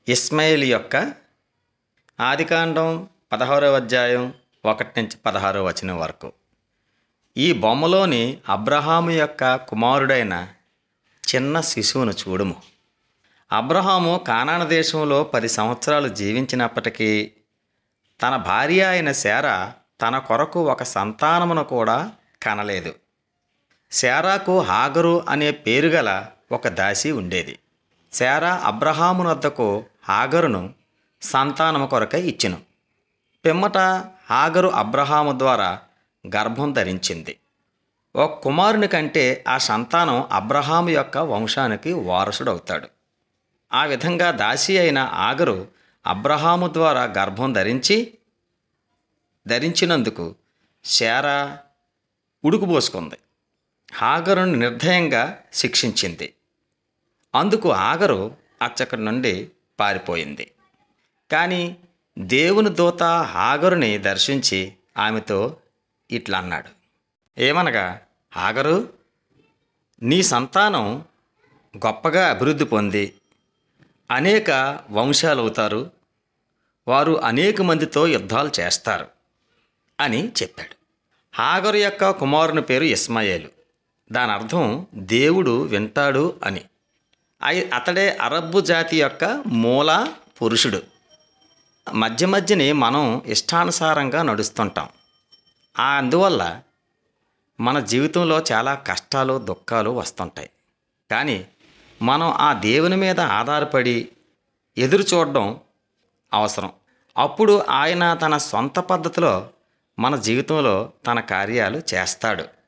ఇస్మాయిల్ యొక్క ఆదికాండం పదహారవ అధ్యాయం ఒకటి నుంచి పదహారో వచనం వరకు ఈ బొమ్మలోని అబ్రహాము యొక్క కుమారుడైన చిన్న శిశువును చూడుము అబ్రహాము కానాన దేశంలో పది సంవత్సరాలు జీవించినప్పటికీ తన భార్య అయిన శార తన కొరకు ఒక సంతానమును కూడా కనలేదు శారాకు హాగరు అనే పేరు గల ఒక దాసి ఉండేది శారా అబ్రహామునొద్దకు హాగరును సంతానము కొరకై ఇచ్చెను పిమ్మట హాగరు అబ్రహాము ద్వారా గర్భం ధరించింది ఒక కుమారుని కంటే ఆ సంతానం అబ్రహాము యొక్క వంశానికి వారసుడవుతాడు ఆ విధంగా దాసి అయిన ఆగరు అబ్రహాము ద్వారా గర్భం ధరించి ధరించినందుకు శారా ఉడుకుపోసుకుంది హాగరును నిర్దయంగా శిక్షించింది అందుకు ఆగరు అచ్చక్కడి నుండి పారిపోయింది కానీ దేవుని దూత హాగరుని దర్శించి ఆమెతో ఇట్లా అన్నాడు ఏమనగా హాగరు నీ సంతానం గొప్పగా అభివృద్ధి పొంది అనేక వంశాలు అవుతారు వారు అనేక మందితో యుద్ధాలు చేస్తారు అని చెప్పాడు హాగరు యొక్క కుమారుని పేరు ఇస్మాయేలు దాని అర్థం దేవుడు వింటాడు అని అయి- అతడే అరబ్బు జాతి యొక్క మూల పురుషుడు మధ్య మధ్యని మనం ఇష్టానుసారంగా నడుస్తుంటాం ఆ అందువల్ల మన జీవితంలో చాలా కష్టాలు దుఃఖాలు వస్తుంటాయి కానీ మనం ఆ దేవుని మీద ఆధారపడి ఎదురు చూడడం అవసరం అప్పుడు ఆయన తన సొంత పద్ధతిలో మన జీవితంలో తన కార్యాలు చేస్తాడు